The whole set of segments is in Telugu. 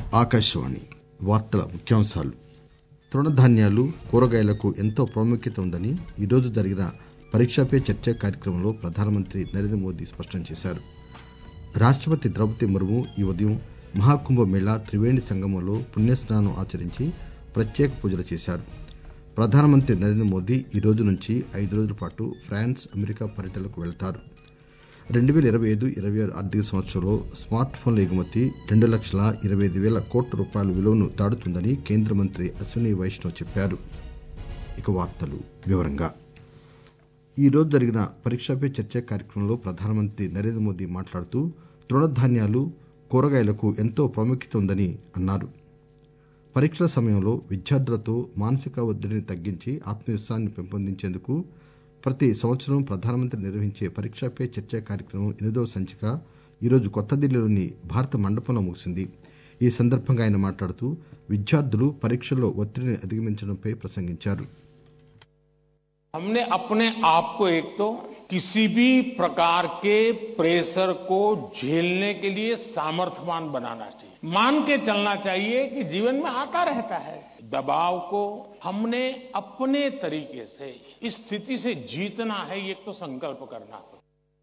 ఆకాశవాణి వార్తల ముఖ్యాంశాలు తృణధాన్యాలు కూరగాయలకు ఎంతో ప్రాముఖ్యత ఉందని ఈరోజు జరిగిన పరీక్ష పే చర్చ కార్యక్రమంలో ప్రధానమంత్రి నరేంద్ర మోదీ స్పష్టం చేశారు రాష్టపతి ద్రౌపది ముర్ము ఈ ఉదయం మహాకుంభ మేళా త్రివేణి సంగమంలో పుణ్యస్నానం ఆచరించి ప్రత్యేక పూజలు చేశారు ప్రధానమంత్రి నరేంద్ర మోదీ ఈ రోజు నుంచి ఐదు రోజుల పాటు ఫ్రాన్స్ అమెరికా పర్యటనకు వెళతారు రెండు పేల ఇరవై ఐదు ఇరవై ఆరు ఆర్థిక సంవత్సరంలో స్మార్ట్ ఫోన్ల ఎగుమతి రెండు లక్షల ఇరవై ఐదు వేల కోట్ల రూపాయల విలువను దాటుతుందని కేంద్ర మంత్రి అశ్విని వైష్ణవ్ చెప్పారు ఇక వార్తలు వివరంగా ఈ రోజు జరిగిన పరీక్ష పే చర్చ కార్యక్రమంలో ప్రధానమంత్రి నరేంద్ర మోదీ మాట్లాడుతూ తృణధాన్యాలు కూరగాయలకు ఎంతో ప్రాముఖ్యత ఉందని అన్నారు పరీక్షల సమయంలో విద్యార్థులతో మానసిక ఒత్తిడిని తగ్గించి ఆత్మవిశ్వాసాన్ని పెంపొందించేందుకు ప్రతి సంవత్సరం ప్రధానమంత్రి నిర్వహించే పరీక్ష పే చర్చ కార్యక్రమం ఎనిమిదవ సంచిక ఈరోజు కొత్త ఢిల్లీలోని భారత మండపంలో ముగిసింది ఈ సందర్భంగా ఆయన మాట్లాడుతూ విద్యార్థులు పరీక్షల్లో ఒత్తిడిని అధిగమించడంపై ప్రసంగించారు हमने अपने आप को एक तो किसी भी प्रकार के प्रेशर को झेलने के लिए सामर्थ्यवान बनाना चाहिए मान के चलना चाहिए कि जीवन में आता रहता है दबाव को हमने अपने तरीके से इस स्थिति से जीतना है ये तो संकल्प करना होगा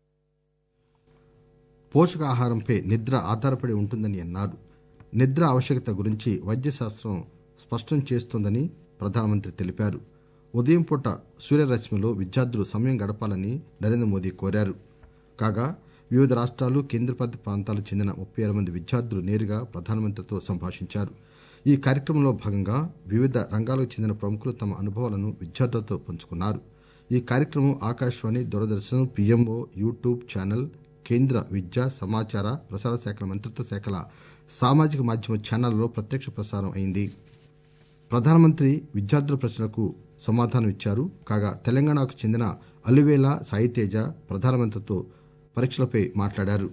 పోషకాహారంపై నిద్ర ఆధారపడి ఉంటుందని అన్నారు నిద్ర ఆవశ్యకత గురించి వైద్య శాస్త్రం స్పష్టం చేస్తోందని ప్రధానమంత్రి తెలిపారు ఉదయం పూట సూర్యరశ్మిలో విద్యార్థులు సమయం గడపాలని నరేంద్ర మోదీ కోరారు కాగా వివిధ రాష్ట్రాలు కేంద్రపాలిత ప్రాంతాలకు చెందిన ముప్పై ఆరు మంది విద్యార్థులు నేరుగా ప్రధానమంత్రితో సంభాషించారు ఈ కార్యక్రమంలో భాగంగా వివిధ రంగాలకు చెందిన ప్రముఖులు తమ అనుభవాలను విద్యార్థులతో పంచుకున్నారు ఈ కార్యక్రమం Akashvani Doordarshan PMO YouTube channel కేంద్ర విద్యా సమాచార ప్రసార శాఖల మంత్రిత్వ శాఖల సామాజిక మాధ్యమ ఛానళ్లలో ప్రత్యక్ష ప్రసారం అయింది ప్రధానమంత్రి విద్యార్థుల ప్రశ్నలకు సమాధానం ఇచ్చారు కాగా తెలంగాణకు చెందిన అలివేల సాయితేజ ప్రధానమంత్రితో పరీక్షలపై మాట్లాడారు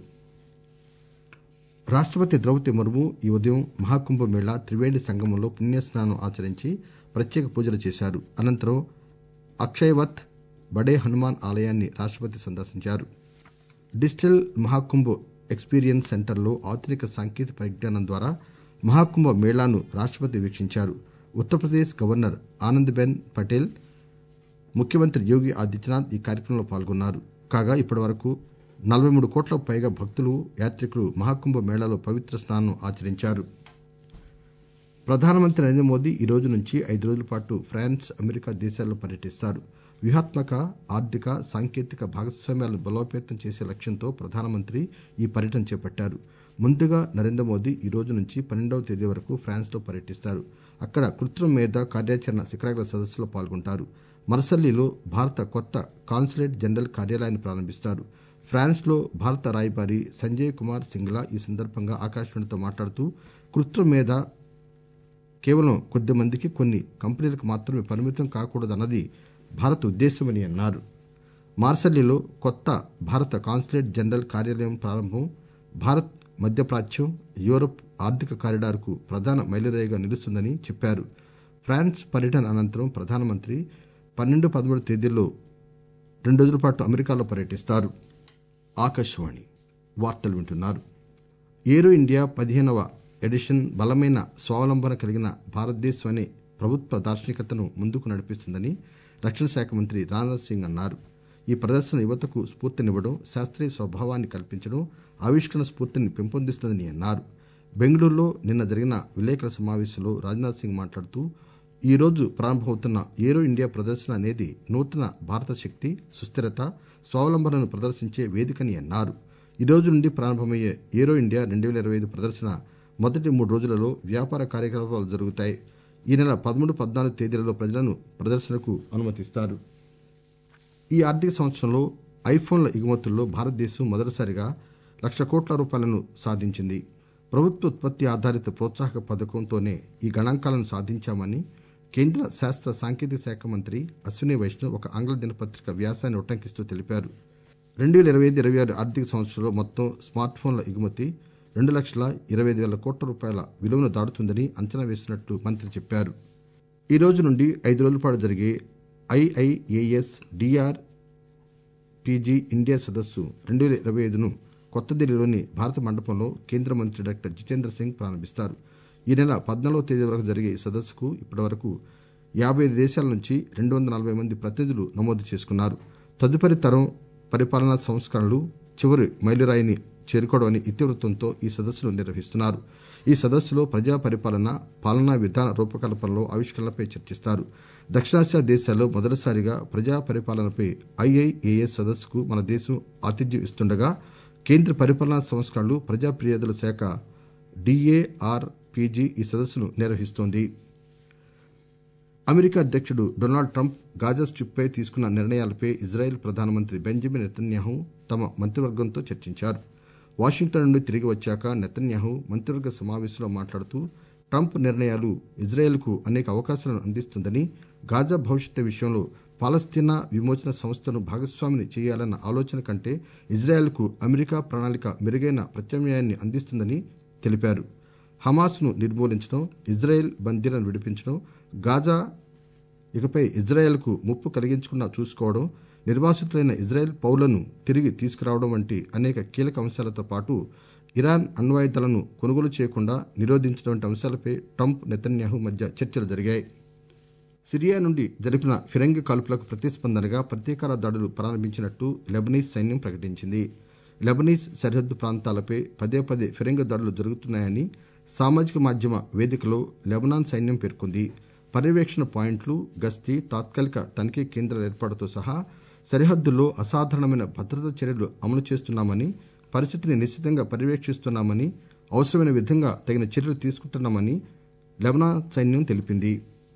రాష్టపతి ద్రౌపది ముర్ము ఈ ఉదయం మహాకుంభ మేళా త్రివేణి సంగమంలో పుణ్యస్నానం ఆచరించి ప్రత్యేక పూజలు చేశారు అనంతరం అక్షయవత్ బడే హనుమాన్ ఆలయాన్ని రాష్టపతి సందర్శించారు డిజిటల్ మహాకుంభ్ ఎక్స్పీరియన్స్ సెంటర్లో ఆధునిక సాంకేతిక పరిజ్ఞానం ద్వారా మహాకుంభ మేళాను రాష్టపతి వీక్షించారు ఉత్తరప్రదేశ్ గవర్నర్ ఆనందీబెన్ పటేల్ ముఖ్యమంత్రి యోగి ఆదిత్యనాథ్ ఈ కార్యక్రమంలో పాల్గొన్నారు కాగా ఇప్పటివరకు నలభై మూడు కోట్లకు పైగా భక్తులు యాత్రికులు మహాకుంభ మేళాలో పవిత్ర స్నానం ఆచరించారు ప్రధానమంత్రి నరేంద్ర మోదీ ఈ రోజు నుంచి ఐదు రోజుల పాటు ఫ్రాన్స్ అమెరికా దేశాల్లో పర్యటిస్తారు వ్యూహాత్మక ఆర్థిక సాంకేతిక భాగస్వామ్యాలను బలోపేతం చేసే లక్ష్యంతో ప్రధానమంత్రి ఈ పర్యటన చేపట్టారు ముందుగా నరేంద్ర మోదీ ఈ రోజు నుంచి పన్నెండవ తేదీ వరకు ఫ్రాన్స్ లో పర్యటిస్తారు అక్కడ కృత్రిమ మేధ కార్యాచరణ శిఖరాగ్ర సదస్సులో పాల్గొంటారు మరసల్లిలో భారత కొత్త కాన్సులేట్ జనరల్ కార్యాలయాన్ని ప్రారంభిస్తారు ఫ్రాన్స్ లో భారత రాయబారి సంజయ్ కుమార్ సింగ్లా ఈ సందర్భంగా ఆకాశవాణితో మాట్లాడుతూ కృత్రిమ మేధ కేవలం కొద్ది మందికి కొన్ని కంపెనీలకు మాత్రమే పరిమితం కాకూడదన్నది భారత్ ఉద్దేశమని అన్నారు మార్సల్లీలో కొత్త భారత కాన్సులేట్ జనరల్ కార్యాలయం ప్రారంభం భారత్ మధ్యప్రాచ్యం యూరప్ ఆర్థిక కారిడార్కు ప్రధాన మైలురాయిగా నిలుస్తుందని చెప్పారు ఫ్రాన్స్ పర్యటన అనంతరం ప్రధానమంత్రి పన్నెండు పదమూడు తేదీల్లో రెండు రోజుల పాటు అమెరికాలో పర్యటిస్తారు ఆకాశవాణి వార్తలు వింటున్నారు ఏరో ఇండియా పదిహేనవ ఎడిషన్ బలమైన స్వావలంబన కలిగిన భారతదేశం అనే ప్రభుత్వ దార్శనికతను ముందుకు నడిపిస్తుందని రక్షణ శాఖ మంత్రి రాజ్నాథ్ సింగ్ అన్నారు ఈ ప్రదర్శన యువతకు స్ఫూర్తినివ్వడం శాస్త్రీయ స్వభావాన్ని కల్పించడం ఆవిష్కరణ స్ఫూర్తిని పెంపొందిస్తుందని అన్నారు బెంగళూరులో నిన్న జరిగిన విలేకరుల సమావేశంలో రాజ్నాథ్ సింగ్ మాట్లాడుతూ ఈ రోజు ప్రారంభమవుతున్న ఏరో ఇండియా ప్రదర్శన అనేది నూతన భారత శక్తి సుస్థిరత స్వావలంబనను ప్రదర్శించే వేదికని అన్నారు ఈ రోజు నుండి ప్రారంభమయ్యే ఏరో ఇండియా రెండు వేల ఇరవై ఐదు ప్రదర్శన మొదటి మూడు రోజులలో వ్యాపార కార్యకలాపాలు జరుగుతాయి ఈ నెల పదమూడు పద్నాలుగు తేదీలలో ప్రజలను ప్రదర్శనకు అనుమతిస్తారు ఈ ఆర్థిక సంవత్సరంలో ఐఫోన్ల ఎగుమతుల్లో భారతదేశం మొదటిసారిగా లక్ష కోట్ల రూపాయలను సాధించింది ప్రభుత్వ ఉత్పత్తి ఆధారిత ప్రోత్సాహక పథకంతోనే ఈ గణాంకాలను సాధించామని కేంద్ర శాస్త్ర సాంకేతిక శాఖ మంత్రి అశ్విని వైష్ణవ్ ఒక ఆంగ్ల దినపత్రిక వ్యాసాన్ని ఉటంకిస్తూ తెలిపారు రెండు వేల ఇరవై ఐదు ఇరవై ఆరు ఆర్థిక సంవత్సరంలో మొత్తం స్మార్ట్ ఫోన్ల ఎగుమతి రెండు లక్షల ఇరవై ఐదు వేల కోట్ల రూపాయల విలువను దాటుతుందని అంచనా వేసినట్లు మంత్రి చెప్పారు ఈ రోజు నుండి ఐదు రోజుల పాటు జరిగే ఐఐఏఎస్ డిఆర్ పీజీ ఇండియా సదస్సు రెండు వేల ఇరవై ఐదును కొత్త ఢిల్లీలోని భారత మండపంలో కేంద్ర మంత్రి డాక్టర్ జితేంద్ర సింగ్ ప్రారంభిస్తారు ఈ నెల పద్నాలుగవ తేదీ వరకు జరిగే ఈ సదస్సుకు ఇప్పటివరకు యాభై ఐదు దేశాల నుంచి రెండు వందల నలభై మంది ప్రతినిధులు నమోదు చేసుకున్నారు తదుపరి తరం పరిపాలనా సంస్కరణలు చివరి మైలురాయిని చేరుకోవడం అనే ఇతివృత్తంతో ఈ సదస్సును నిర్వహిస్తున్నారు ఈ సదస్సులో ప్రజా పరిపాలన పాలనా విధాన రూపకల్పనలో ఆవిష్కరణలపై చర్చిస్తారు దక్షిణాసియా దేశాల్లో మొదటిసారిగా ప్రజా పరిపాలనపై ఐఐఏఎస్ సదస్సుకు మన దేశం ఆతిథ్యం ఇస్తుండగా కేంద్ర పరిపాలనా సంస్కరణలు ప్రజా ఫిర్యాదుల శాఖ డిఏఆర్పిజి ఈ సదస్సును నిర్వహిస్తోంది అమెరికా అధ్యక్షుడు డొనాల్డ్ ట్రంప్ గాజా స్ట్రిప్పై తీసుకున్న నిర్ణయాలపై ఇజ్రాయెల్ ప్రధానమంత్రి బెంజమిన్ నెతన్యాహు తమ మంత్రివర్గంతో చర్చించారు వాషింగ్టన్ నుండి తిరిగి వచ్చాక నెతన్యాహు మంత్రివర్గ సమావేశంలో మాట్లాడుతూ ట్రంప్ నిర్ణయాలు ఇజ్రాయెల్కు అనేక అవకాశాలను అందిస్తుందని గాజా భవిష్యత్తు విషయంలో పాలస్తీనా విమోచన సంస్థను భాగస్వామిని చేయాలన్న ఆలోచన కంటే ఇజ్రాయెల్కు అమెరికా ప్రణాళిక మెరుగైన ప్రత్యామ్నాయాన్ని అందిస్తుందని తెలిపారు హమాస్ను నిర్మూలించడం ఇజ్రాయెల్ బందీలను విడిపించడం గాజా ఇకపై ఇజ్రాయెల్కు ముప్పు కలిగించకుండా చూసుకోవడం నిర్వాసితులైన ఇజ్రాయెల్ పౌరులను తిరిగి తీసుకురావడం వంటి అనేక కీలక అంశాలతో పాటు ఇరాన్ అణ్వాయుధాలను కొనుగోలు చేయకుండా నిరోధించడం వంటి అంశాలపై ట్రంప్ నెతన్యాహు మధ్య చర్చలు జరిగాయి సిరియా నుండి జరిపిన ఫిరంగి కాల్పులకు ప్రతిస్పందనగా ప్రతీకార దాడులు ప్రారంభించినట్టు లెబనీస్ సైన్యం ప్రకటించింది లెబనీస్ సరిహద్దు ప్రాంతాలపై పదే పదే ఫిరంగి దాడులు జరుగుతున్నాయని సామాజిక మాధ్యమ వేదికలో లెబనాన్ సైన్యం పేర్కొంది పర్యవేక్షణ పాయింట్లు గస్తీ తాత్కాలిక తనిఖీ కేంద్రాల ఏర్పాటుతో సహా సరిహద్దుల్లో అసాధారణమైన భద్రతా చర్యలు అమలు చేస్తున్నామని పరిస్థితిని నిశ్చితంగా పర్యవేక్షిస్తున్నామని అవసరమైన విధంగా తగిన చర్యలు తీసుకుంటున్నామని లెబనాన్ సైన్యం తెలిపింది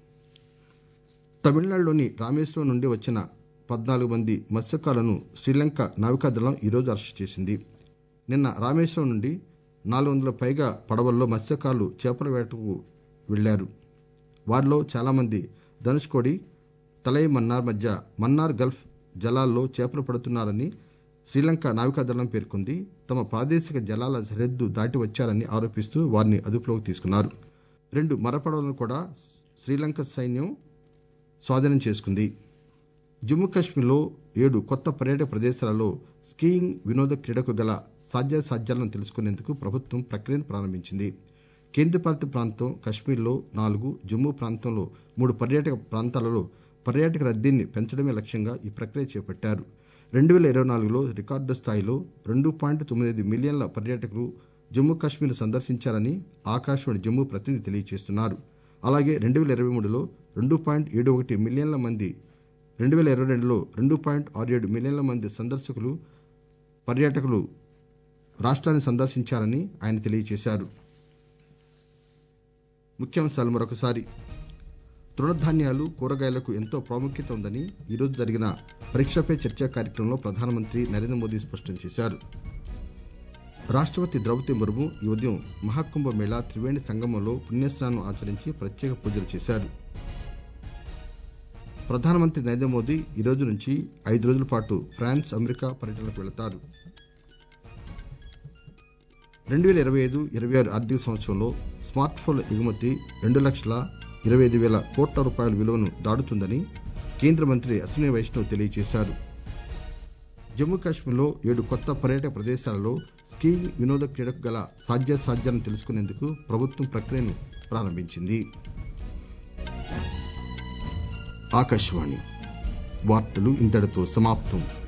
తమిళనాడులోని రామేశ్వరం నుండి వచ్చిన పద్నాలుగు మంది మత్స్యకారులను శ్రీలంక నావికాదళం ఈరోజు అరెస్టు చేసింది నిన్న రామేశ్వరం నుండి నాలుగు వందల పైగా పడవల్లో మత్స్యకారులు చేపల వేటకు వెళ్లారు వారిలో చాలామంది ధనుష్కోడి తలై మన్నార్ మధ్య మన్నార్ గల్ఫ్ జలాల్లో చేపలు పడుతున్నారని శ్రీలంక నావికాదళం పేర్కొంది తమ ప్రాదేశిక జలాల సరిహద్దు దాటి వచ్చారని ఆరోపిస్తూ వారిని అదుపులోకి తీసుకున్నారు రెండు మరపడవలను కూడా శ్రీలంక సైన్యం స్వాధీనం చేసుకుంది జమ్మూ కాశ్మీర్లో ఏడు కొత్త పర్యాటక ప్రదేశాలలో స్కీయింగ్ వినోద క్రీడకు గల సాధ్యాసాధ్యాలను తెలుసుకునేందుకు ప్రభుత్వం ప్రక్రియను ప్రారంభించింది కేంద్రపాలిత ప్రాంతం కశ్మీర్లో నాలుగు జమ్మూ ప్రాంతంలో మూడు పర్యాటక ప్రాంతాలలో పర్యాటక రద్దీని పెంచడమే లక్ష్యంగా ఈ ప్రక్రియ చేపట్టారు రెండు వేల ఇరవై నాలుగులో రికార్డు స్థాయిలో రెండు పాయింట్ తొమ్మిది మిలియన్ల పర్యాటకులు జమ్మూ కాశ్మీర్ సందర్శించారని ఆకాశవాణి జమ్మూ ప్రతినిధి తెలియజేస్తున్నారు అలాగే రెండు వేల ఇరవై మూడులో రెండు పాయింట్ ఏడు ఒకటి మిలియన్ల మంది రెండు వేల ఇరవై రెండులో రెండు పాయింట్ ఆరు ఏడు మిలియన్ల మంది సందర్శకులు పర్యాటకులు రాష్ట్రాన్ని సందర్శించారని ఆయన తెలియజేశారు ముఖ్యాంశాలు మరొకసారి తృణధాన్యాలు కూరగాయలకు ఎంతో ప్రాముఖ్యత ఉందని ఈరోజు జరిగిన పరీక్షపై చర్చా కార్యక్రమంలో ప్రధానమంత్రి నరేంద్ర మోదీ స్పష్టం చేశారు రాష్ట్రపతి ద్రౌపది ముర్ము ఈ ఉదయం మహాకుంభ మేళా త్రివేణి సంగమంలో పుణ్యస్నానం ఆచరించి ప్రత్యేక పూజలు చేశారు ప్రధానమంత్రి నరేంద్ర మోదీ ఈ రోజు నుంచి ఐదు రోజుల పాటు ఫ్రాన్స్ అమెరికా పర్యటనకు వెళతారు రెండు వేల ఇరవై ఐదు ఇరవై ఆరు ఆర్థిక సంవత్సరంలో స్మార్ట్ ఫోన్ల ఎగుమతి రెండు లక్షల ఇరవై ఐదు వేల కోట్ల రూపాయల విలువను దాటుతుందని కేంద్ర మంత్రి అశ్విని వైష్ణవ్ తెలియజేశారు జమ్మూ కాశ్మీర్లో ఏడు కొత్త పర్యాటక ప్రదేశాలలో స్కీయింగ్ వినోద క్రీడకు గల సాధ్యాసాధ్యాలను తెలుసుకునేందుకు ప్రభుత్వం ప్రక్రియను ప్రారంభించింది ఆకాశవాణి వార్తలు ఇంతటితో సమాప్తం